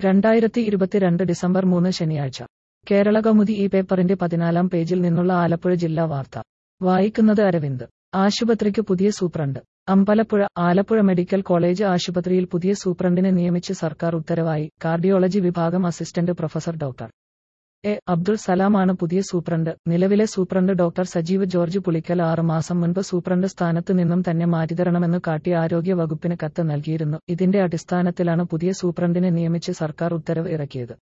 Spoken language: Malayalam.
രണ്ടായിരത്തി ഇരുപത്തിരണ്ട് ഡിസംബർ മൂന്ന് ശനിയാഴ്ച കേരള കൗമുദി ഈ പേപ്പറിന്റെ പതിനാലാം പേജിൽ നിന്നുള്ള ആലപ്പുഴ ജില്ലാ വാർത്ത വായിക്കുന്നത് അരവിന്ദ് ആശുപത്രിക്ക് പുതിയ superintendent Ambalappuzha Alappuzha medical college ആശുപത്രിയിൽ പുതിയ സൂപ്രണ്ടിനെ നിയമിച്ച് സർക്കാർ ഉത്തരവായി കാർഡിയോളജി വിഭാഗം assistant professor doctor A Abdul സലാമാണ് പുതിയ സൂപ്രണ്ട് നിലവിലെ സൂപ്രണ്ട് ഡോക്ടർ സജീവ് ജോർജ് പുളിക്കൽ ആറ് മാസം മുൻപ് സൂപ്രണ്ട് സ്ഥാനത്ത് നിന്നും തന്നെ മാറ്റിത്തരണമെന്ന് കാട്ടി ആരോഗ്യ വകുപ്പിന് കത്ത് നൽകിയിരുന്നു ഇതിന്റെ അടിസ്ഥാനത്തിലാണ് പുതിയ സൂപ്രണ്ടിനെ നിയമിച്ച് സർക്കാർ ഉത്തരവ് ഇറക്കിയത്